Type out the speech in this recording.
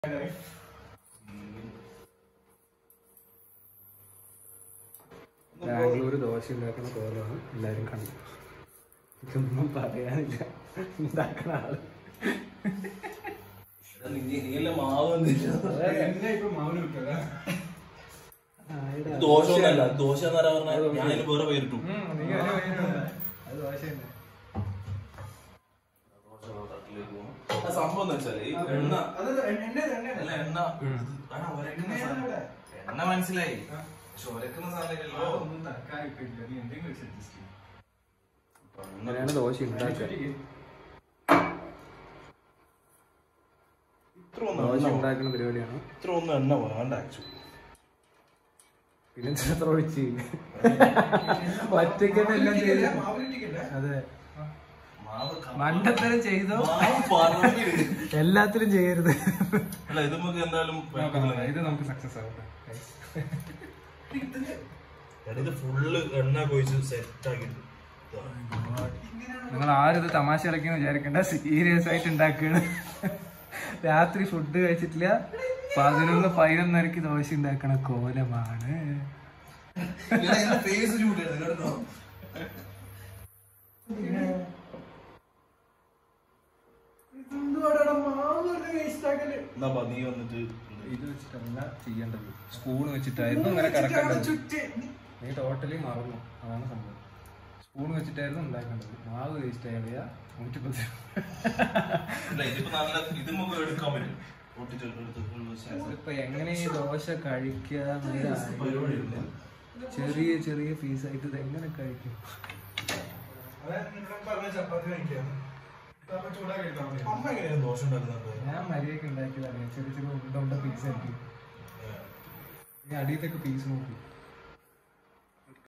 ബാംഗ്ലൂർ ദോശ ഉണ്ടാക്കുന്ന കോലമാണ് എല്ലാരും കണ്ടു ഇതൊന്നും പറയാനില്ല ഉണ്ടാക്കുന്ന ആള് ദോശമൊന്നല്ല ദോശ എന്ന് പറഞ്ഞാൽ ഞാനതിന് വേറെ പേരിട്ടു അത് ദോശ തന്നെ ആ സംഭവം എന്ന് വെച്ചാല് ഈ എണ്ണ അല്ല എണ്ണ എടാ, ഒരക്കുന്ന സാധനം. എണ്ണ മനസ്സിലായി പക്ഷെ ഒരക്കുന്ന സാധനമല്ലോ അങ്ങനെയാണ് ദോശ ഉണ്ടാക്കുക ഇത്ര ഒന്നും ദോശ എണ്ണ ഉണ്ടാക്കുന്ന പരിപാടിയാണ് ഇത്ര ഒന്നും എണ്ണ വേണ്ട ആക്ച്വലി പിന്നെ ചിത്ര ഒഴിച്ച് ഒറ്റയ്ക്ക് തന്നെ എല്ലാം ചെയ്ത് അതെ മാവ് ക- മണ്ടത്തരം ചെയ്തോ മാവ് പറഞ്ഞിട്ട്. എല്ലാത്തിലും ചെയ്യരുത് അല്ല ഇത് നമുക്ക് എന്തായാലും ഇത് നമുക്ക് സക്സസ് ആവട്ടെ എടാ, ഇത് ഫുള്ള് എണ്ണ കൊഴിച്ച് സെറ്റ് ആക്കിയിട്ട് നിങ്ങൾ ആരും ഇത് തമാശ കളിക്കുന്ന വിചാരിക്കണ്ട സീരിയസ് ആയിട്ട് ഉണ്ടാക്കുകയാണ് രാത്രി ഫുഡ് കഴിച്ചിട്ടില്ല പതിനൊന്ന് പതിനൊന്നരക്ക് ദോശ ഉണ്ടാക്കണ കോലമാണ് ഫേസ് ഷൂട്ട് കേട്ടോ എന്നാ ബാ, നീ വന്നിട്ട് ഇത് വെച്ചിട്ടല്ല ചെയ്യേണ്ടത് സ്പൂൺ വെച്ചിട്ടായിരുന്നു അങ്ങനെ കറക്കേണ്ടത് നീ ടോട്ടലി മറന്നു അതാണ് സംഭവം സ്പൂൺ വെച്ചിട്ടായിരുന്നു ഉണ്ടാക്കേണ്ടത് മാവ് വേസ്റ്റ് ആയ നൂറ്റിപ്പത്ത് ഇല്ല, ഇതിപ്പോ നല്ല ഇത് നമുക്ക് എടുക്കാൻ പറ്റും പൊട്ടിച്ചെടുത്ത് ഇപ്പൊ എങ്ങനെ ഈ ദോശ കഴിക്കുക ചെറിയ ചെറിയ പീസായിട്ട് ഇത് എങ്ങനെ കഴിക്കും അമ്മ എങ്ങനെയാണ് ദോശ ഉണ്ടാക്കുന്നത് ഞാൻ മര്യാദക്ക് ഉണ്ടാക്കിയതാണ് ചെറിയ ചെറിയ ഉണ്ട ഉണ്ട പീസ് ആക്കി ഈ അടിയത്തൊക്കെ പീസ് നോക്കി